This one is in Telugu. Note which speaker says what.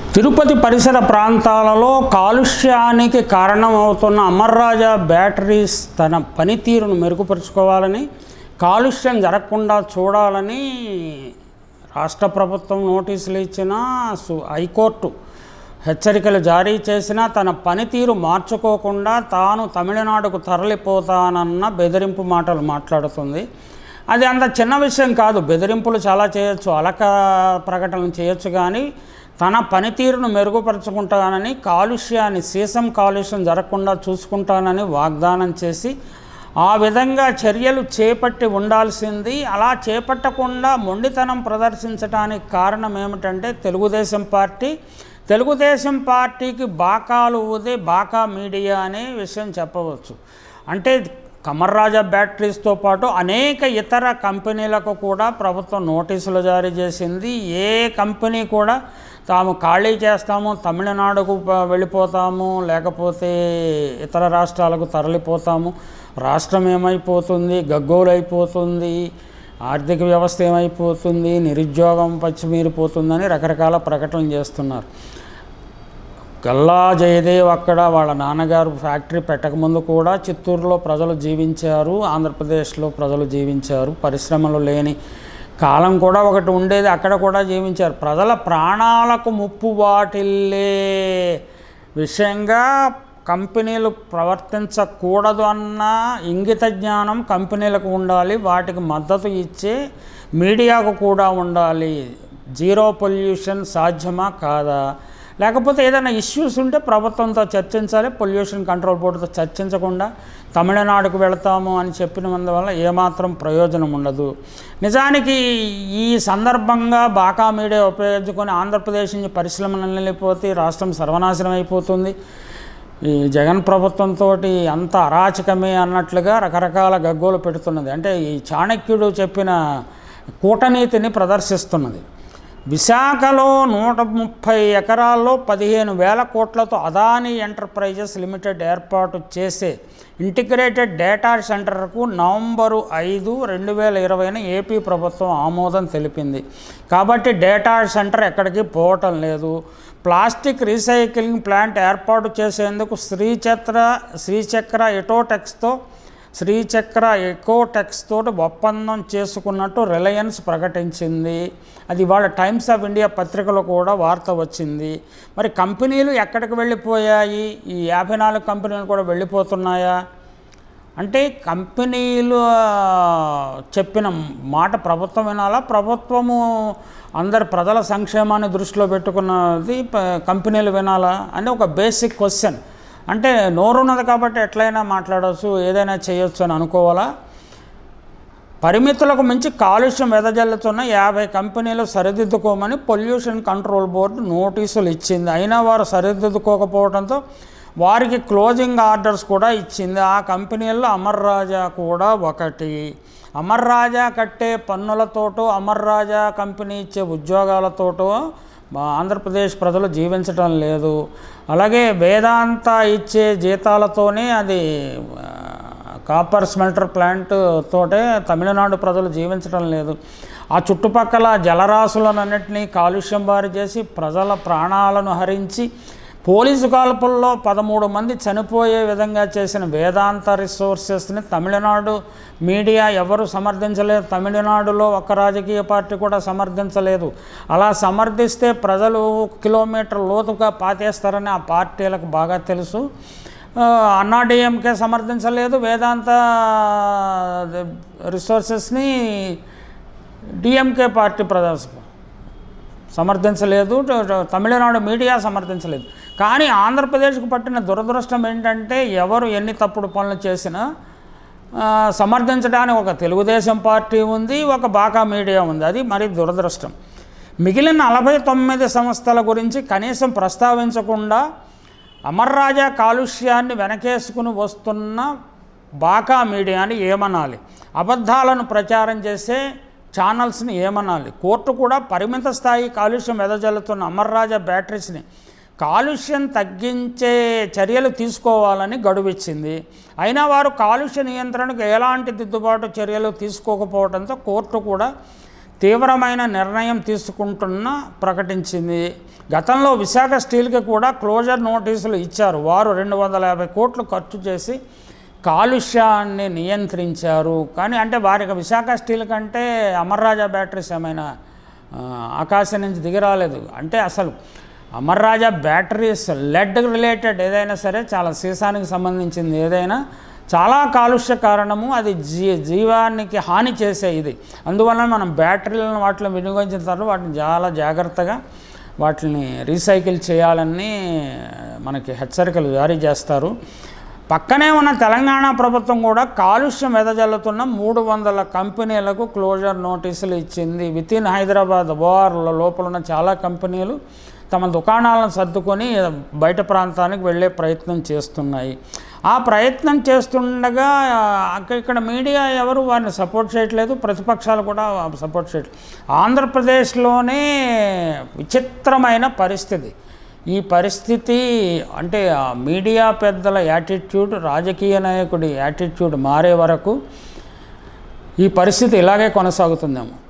Speaker 1: తిరుపతి పరిసర ప్రాంతాలలో కాలుష్యానికి కారణమవుతున్న అమర్రాజా బ్యాటరీస్ తన పనితీరును మెరుగుపరుచుకోవాలని కాలుష్యం జరగకుండా చూడాలని రాష్ట్ర ప్రభుత్వం నోటీసులు ఇచ్చినా సు- హైకోర్టు హెచ్చరికలు జారీ చేసినా తన పనితీరు మార్చుకోకుండా తాను తమిళనాడుకు తరలిపోతానన్న బెదిరింపు మాటలు మాట్లాడుతుంది అది అంత చిన్న విషయం కాదు బెదిరింపులు చాలా చేయొచ్చు అలక ప్రకటనలు చేయొచ్చు కానీ తన పనితీరును మెరుగుపరుచుకుంటానని కాలుష్యాన్ని సీసం కాలుష్యం జరగకుండా చూసుకుంటానని వాగ్దానం చేసి ఆ విధంగా చర్యలు చేపట్టి ఉండాల్సింది అలా చేపట్టకుండా మొండితనం ప్రదర్శించడానికి కారణం ఏమిటంటే తెలుగుదేశం పార్టీ తెలుగుదేశం పార్టీకి బాకాలు ఊదే బాకా మీడియా అనే విషయం చెప్పవచ్చు అంటే కమర్రాజా బ్యాటరీస్తో పాటు అనేక ఇతర కంపెనీలకు కూడా ప్రభుత్వం నోటీసులు జారీ చేసింది ఏ కంపెనీ కూడా తాము ఖాళీ చేస్తాము తమిళనాడుకు ప- వెళ్ళిపోతాము లేకపోతే ఇతర రాష్ట్రాలకు తరలిపోతాము రాష్ట్రం ఏమైపోతుంది గగ్గోలు అయిపోతుంది ఆర్థిక వ్యవస్థ ఏమైపోతుంది నిరుద్యోగం పచ్చిమీరిపోతుందని రకరకాల ప్రకటనలు చేస్తున్నారు గల్లా జయదేవ్ అక్కడ వాళ్ళ నాన్నగారు ఫ్యాక్టరీ పెట్టకముందు కూడా చిత్తూరులో ప్రజలు జీవించారు ఆంధ్రప్రదేశ్లో ప్రజలు జీవించారు పరిశ్రమలు లేని కాలం కూడా ఒకటి ఉండేది అక్కడ కూడా జీవించారు ప్రజల ప్రాణాలకు ముప్పు వాటిల్లే విషయంగా కంపెనీలు ప్రవర్తించకూడదు అన్న ఇంగిత జ్ఞానం కంపెనీలకు ఉండాలి వాటికి మద్దతు ఇచ్చే మీడియాకు కూడా ఉండాలి జీరో పొల్యూషన్ సాధ్యమా కాదా లేకపోతే ఏదైనా ఇష్యూస్ ఉంటే ప్రభుత్వంతో చర్చించాలి పొల్యూషన్ కంట్రోల్ బోర్డుతో చర్చించకుండా తమిళనాడుకు వెళతాము అని చెప్పినందువల్ల ఏమాత్రం ప్రయోజనం ఉండదు నిజానికి ఈ సందర్భంగా బాకా మీడియా ఉపయోగించుకొని ఆంధ్రప్రదేశ్ నుంచి పరిశ్రమలు వెళ్ళిపోతే రాష్ట్రం సర్వనాశనం అయిపోతుంది ఈ జగన్ ప్రభుత్వంతో అంత అరాచకమే అన్నట్లుగా రకరకాల గగ్గోలు పెడుతున్నది అంటే ఈ చాణక్యుడు చెప్పిన కూటనీతిని ప్రదర్శిస్తున్నది విశాఖలో నూట ముప్పై ఎకరాల్లో పదిహేను వేల కోట్లతో అదానీ ఎంటర్ప్రైజెస్ లిమిటెడ్ ఏర్పాటు చేసే ఇంటిగ్రేటెడ్ డేటా సెంటర్కు నవంబరు ఐదు రెండు వేల ఇరవైన ఏపీ ప్రభుత్వం ఆమోదం తెలిపింది కాబట్టి డేటా సెంటర్ ఎక్కడికి పోవటం లేదు ప్లాస్టిక్ రీసైక్లింగ్ ప్లాంట్ ఏర్పాటు చేసేందుకు శ్రీచక్ర శ్రీచక్ర ఎటోటెక్స్తో శ్రీచక్ర ఎకోటెక్స్ తోటి ఒప్పందం చేసుకున్నట్టు రిలయన్స్ ప్రకటించింది అది వాళ్ళ టైమ్స్ ఆఫ్ ఇండియా పత్రికలో కూడా వార్త వచ్చింది మరి కంపెనీలు ఎక్కడికి వెళ్ళిపోయాయి ఈ యాభై నాలుగు కంపెనీలు కూడా వెళ్ళిపోతున్నాయా అంటే కంపెనీలు ఆ, చెప్పిన మాట ప్రభుత్వం వినాలా ప్రభుత్వము అందరి ప్రజల సంక్షేమాన్ని దృష్టిలో పెట్టుకున్నది ప- కంపెనీలు వినాలా అని ఒక బేసిక్ క్వశ్చన్ అంటే నోరున్నది కాబట్టి ఎట్లయినా మాట్లాడవచ్చు ఏదైనా చేయొచ్చు అని అనుకోవాలా పరిమితులకు మించి కాలుష్యం వెదజల్లుతున్న యాభై కంపెనీలు సరిదిద్దుకోమని పొల్యూషన్ కంట్రోల్ బోర్డు నోటీసులు ఇచ్చింది అయినా వారు సరిదిద్దుకోకపోవడంతో వారికి క్లోజింగ్ ఆర్డర్స్ కూడా ఇచ్చింది ఆ కంపెనీల్లో అమర్ రాజా కూడా ఒకటి అమర్ రాజా కట్టే పన్నులతోటో అమర్ రాజా కంపెనీ ఇచ్చే ఉద్యోగాలతోటో మా ఆంధ్రప్రదేశ్ ప్రజలు జీవించటం లేదు అలాగే వేదాంత ఇచ్చే జీతాలతోనే అది ఆ, కాపర్ స్మెల్టర్ ప్లాంట్ తోటే తమిళనాడు ప్రజలు జీవించడం లేదు ఆ చుట్టుపక్కల జలరాశులన్నింటినీ కాలుష్యం బారి చేసి ప్రజల ప్రాణాలను హరించి పోలీసు కాల్పుల్లో పదమూడు మంది చనిపోయే విధంగా చేసిన వేదాంత రిసోర్సెస్ని తమిళనాడు మీడియా ఎవరు సమర్థించలేదు తమిళనాడులో ఒక్క రాజకీయ పార్టీ కూడా సమర్థించలేదు అలా సమర్థిస్తే ప్రజలు కిలోమీటర్ లోతుగా పాతేస్తారని ఆ పార్టీలకు బాగా తెలుసు ఆ, అన్నా డిఎంకే సమర్థించలేదు వేదాంత రిసోర్సెస్ని డిఎంకే పార్టీ ప్రదర్శ సమర్థించలేదు ట- ట- తమిళనాడు మీడియా సమర్థించలేదు కానీ ఆంధ్రప్రదేశ్కు పట్టిన దురదృష్టం ఏంటంటే ఎవరు ఎన్ని తప్పుడు పనులు చేసినా ఆ, సమర్థించడానికి ఒక తెలుగుదేశం పార్టీ ఉంది ఒక బాకా మీడియా ఉంది అది మరి దురదృష్టం మిగిలిన నలభై తొమ్మిది సంస్థల గురించి కనీసం ప్రస్తావించకుండా అమర్రాజా కాలుష్యాన్ని వెనకేసుకుని వస్తున్న బాకా మీడియాని ఏమనాలి అబద్ధాలను ప్రచారం చేసే ఛానల్స్ని ఏమనాలి కోర్టు కూడా పరిమిత స్థాయి కాలుష్యం వెదజల్లుతున్న అమర్రాజా బ్యాటరీస్ని కాలుష్యం తగ్గించే చర్యలు తీసుకోవాలని గడువిచ్చింది అయినా వారు కాలుష్య నియంత్రణకు ఎలాంటి దిద్దుబాటు చర్యలు తీసుకోకపోవడంతో కోర్టు కూడా తీవ్రమైన నిర్ణయం తీసుకుంటున్న ప్రకటించింది గతంలో విశాఖ స్టీల్కి కూడా క్లోజర్ నోటీసులు ఇచ్చారు వారు రెండు వందల యాభై కోట్లు ఖర్చు చేసి కాలుష్యాన్ని నియంత్రించారు కానీ అంటే వారికి విశాఖ స్టీల్ కంటే అమర్ రాజా బ్యాటరీస్ ఏమైనా ఆ, ఆకాశం నుంచి దిగిరాలేదు అంటే అసలు Amar Raja batteries lead related ఏదైనా సరే చాలా సీసానికి సంబంధించింది ఏదైనా చాలా కాలుష్య కారణము అది జీ జీవానికి హాని చేసే ఇది అందువల్ల మనం బ్యాటరీలను వాటిని వినియోగించిన తర్వాత వాటిని చాలా జాగ్రత్తగా వాటిని రీసైకిల్ చేయాలని మనకి హెచ్చరికలు జారీ చేస్తారు పక్కనే ఉన్న తెలంగాణ ప్రభుత్వం కూడా కాలుష్యం వెదజల్లుతున్న మూడు వందల కంపెనీలకు క్లోజర్ నోటీసులు ఇచ్చింది విత్ ఇన్ హైదరాబాద్ ఓఆర్ లోపల ఉన్న చాలా కంపెనీలు తమ దుకాణాలను సర్దుకొని బయట ప్రాంతానికి వెళ్ళే ప్రయత్నం చేస్తున్నాయి ఆ ప్రయత్నం చేస్తుండగా అక్క- ఇక్కడ మీడియా ఎవరు వారిని సపోర్ట్ చేయట్లేదు ప్రతిపక్షాలు కూడా సపోర్ట్ చేయట్లేదు ఆంధ్రప్రదేశ్లోనే విచిత్రమైన పరిస్థితి ఈ పరిస్థితి అంటే ఆ మీడియా పెద్దల యాటిట్యూడ్ రాజకీయ నాయకుడి యాటిట్యూడ్ మారే వరకు ఈ పరిస్థితి ఇలాగే కొనసాగుతుందేమో